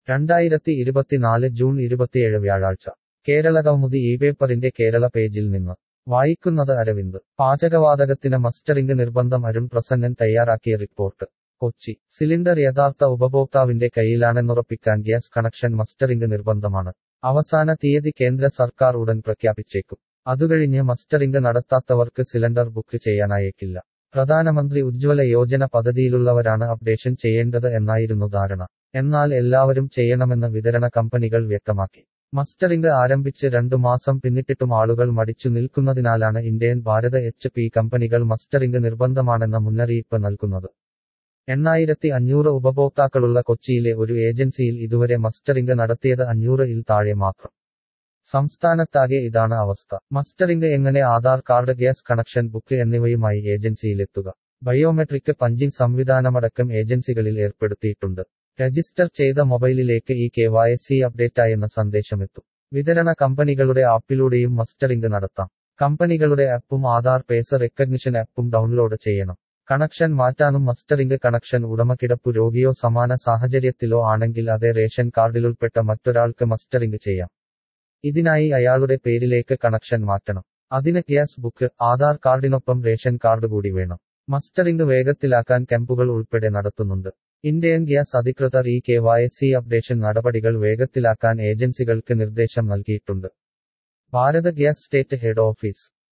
രണ്ടായിരത്തി ഇരുപത്തിനാല് ജൂൺ ഇരുപത്തിയേഴ് വ്യാഴാഴ്ച കേരളകൗമുദി ഈ പേപ്പറിന്റെ കേരള പേജിൽ നിന്ന് വായിക്കുന്നത് അരവിന്ദ് പാചകവാതകത്തിന് മസ്റ്ററിംഗ് നിർബന്ധം അരുൺ പ്രസന്നൻ തയ്യാറാക്കിയ റിപ്പോർട്ട് കൊച്ചി സിലിണ്ടർ യഥാർത്ഥ ഉപഭോക്താവിന്റെ കയ്യിലാണെന്നുറപ്പിക്കാൻ ഗ്യാസ് കണക്ഷൻ മസ്റ്ററിംഗ് നിർബന്ധമാണ് അവസാന തീയതി കേന്ദ്ര സർക്കാർ ഉടൻ പ്രഖ്യാപിച്ചേക്കും അതുകഴിഞ്ഞ് മസ്റ്ററിംഗ് നടത്താത്തവർക്ക് സിലിണ്ടർ ബുക്ക് ചെയ്യാനായേക്കില്ല പ്രധാനമന്ത്രി ഉജ്ജ്വല യോജന പദ്ധതിയിലുള്ളവരാണ് അപ്ഡേഷൻ ചെയ്യേണ്ടത് എന്നായിരുന്നു ധാരണ എന്നാൽ എല്ലാവരും ചെയ്യണമെന്ന് വിതരണ കമ്പനികൾ വ്യക്തമാക്കി മസ്റ്ററിംഗ് ആരംഭിച്ച് രണ്ടു മാസം പിന്നിട്ടിട്ടും ആളുകൾ മടിച്ചു നിൽക്കുന്നതിനാലാണ് ഇന്ത്യൻ ഭാരത് എച്ച് പി കമ്പനികൾ മസ്റ്ററിംഗ് നിർബന്ധമാണെന്ന മുന്നറിയിപ്പ് നൽകുന്നത് എണ്ണായിരത്തി അഞ്ഞൂറ് ഉപഭോക്താക്കളുള്ള കൊച്ചിയിലെ ഒരു ഏജൻസിയിൽ ഇതുവരെ മസ്റ്ററിംഗ് നടത്തിയത് അഞ്ഞൂറ് ഇൽ താഴെ മാത്രം സംസ്ഥാനത്താകെ ഇതാണ് അവസ്ഥ മസ്റ്ററിംഗ് എങ്ങനെ Aadhaar card gas connection book എന്നിവയുമായി ഏജൻസിയിലെത്തുക ബയോമെട്രിക് പഞ്ചിംഗ് സംവിധാനമടക്കം ഏജൻസികളിൽ ഏർപ്പെടുത്തിയിട്ടുണ്ട് രജിസ്റ്റർ ചെയ്ത മൊബൈലിലേക്ക് ഈ കെ വൈ സി അപ്ഡേറ്റായെന്ന സന്ദേശമെത്തും വിതരണ കമ്പനികളുടെ ആപ്പിലൂടെയും മസ്റ്ററിംഗ് നടത്താം കമ്പനികളുടെ ആപ്പും ആധാർ പേസ് റെക്കഗ്നിഷൻ ആപ്പും ഡൗൺലോഡ് ചെയ്യണം കണക്ഷൻ മാറ്റാനും മസ്റ്ററിംഗ് കണക്ഷൻ ഉടമക്കിടപ്പു രോഗിയോ സമാന സാഹചര്യത്തിലോ ആണെങ്കിൽ അതേ റേഷൻ കാർഡിലുൾപ്പെട്ട മറ്റൊരാൾക്ക് മസ്റ്ററിംഗ് ചെയ്യാം ഇതിനായി അയാളുടെ പേരിലേക്ക് കണക്ഷൻ മാറ്റണം അതിന് ഗ്യാസ് ബുക്ക് ആധാർ കാർഡിനൊപ്പം റേഷൻ കാർഡ് കൂടി വേണം മസ്റ്ററിംഗ് വേഗത്തിലാക്കാൻ ക്യാമ്പുകൾ ഉൾപ്പെടെ നടത്തുന്നുണ്ട് ഇന്ത്യൻ ഗ്യാസ് അധികൃതർ ഈ കെ വൈ സി അപ്ഡേഷൻ നടപടികൾ വേഗത്തിലാക്കാൻ ഏജൻസികൾക്ക് നിർദ്ദേശം നൽകിയിട്ടുണ്ട് Bharat gas state head office